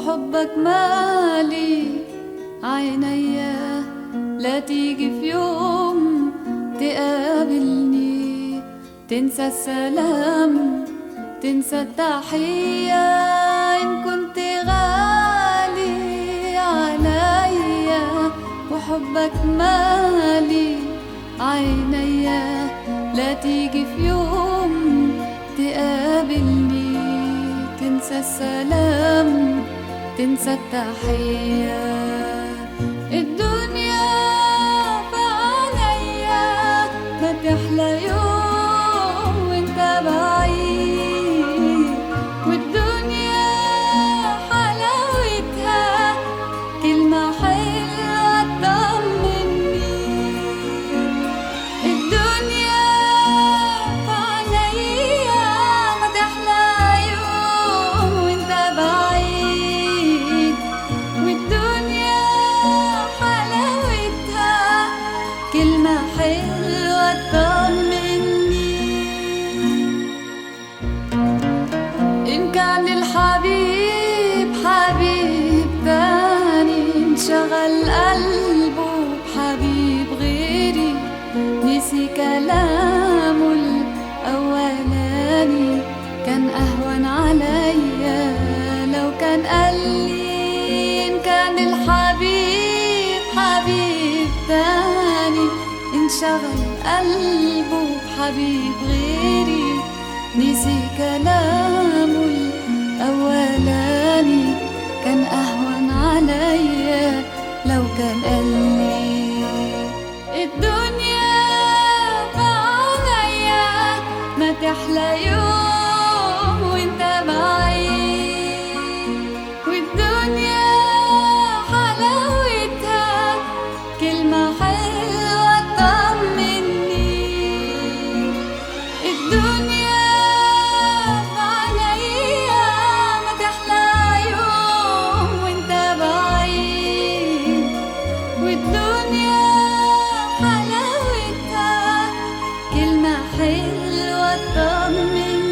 وحبك مالي عينيا لا تيجي في يوم تقابلني تنسى السلام تنسى التحية إن كنت غالي عليا وحبك مالي عينيا لا تيجي في يوم تقابلني تنسى السلام تنسى التحية الدنيا بعينيا ما تحلى يوم وانت بعيد والدنيا حلاوتها كلمة حلوة تطمني الدنيا بعينيا ما تحلى يوم وانت بعيد والدنيا حلاوتها كلمة حلوة تطمني إن كان الحبيب حبيب تاني انشغل قلبه بحبيب غيري نسي كلامه الأولاني كان أهون عليا لو كان قالي إن كان الحبيب حبيب تاني انشغل قلبه بحبيب غيري نسي كلامه الأولاني كان أهون عليا لو كان قالي الدنيا بعينيا ما تحلى يوم وانت بعيد والدنيا حلاوتها كلمة حلوة تطمني الدنيا بعينيا ما تحلى يوم وانت بعيد والدنيا حلاوتها كلمة حلوة تطمني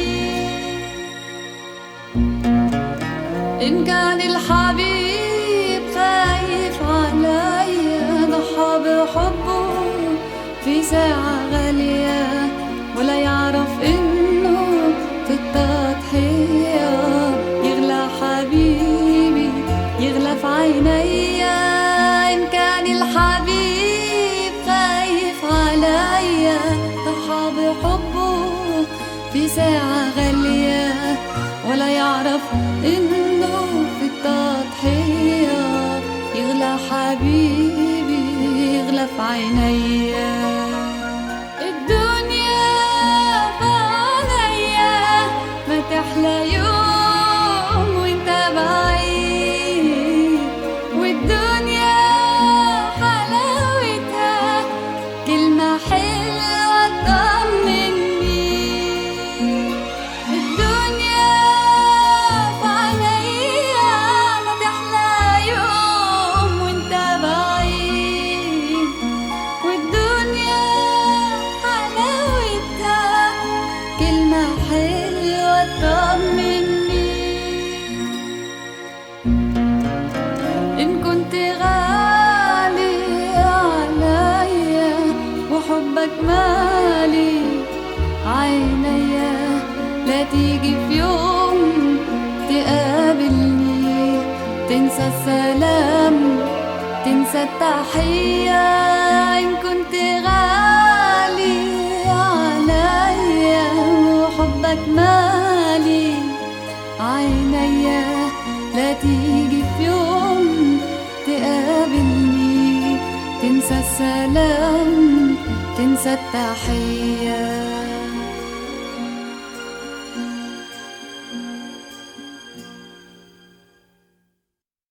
إن كان الحبيب خايف عليا ضحى بحبه في ساعة غالية ولا يعرف إنه في التضحية يغلى حبيبي يغلى في عينيا إن كان الحبيب خايف عليا ضحى بحبه في ساعة غالية ولا يعرف إنه في التضحية يغلى حبيبي يغلى في عينيا الدنيا بعينيا ما تحلى يوم وانت بعيد والدنيا حلاوتها كلمة حلوة تطمني الدنيا بعينيا ما تحلى يوم وانت بعيد والدنيا حلاوتها كلمة حلوة تطمني إن كنت غالي عليا وحبك مالي عينيا لا تيجي في يوم تقابلني تنسى السلام تنسى التحية إن كنت غالي عليا وحبك مالي عينيا لا تيجي في يوم تقابلني تنسى السلام تنسى التحية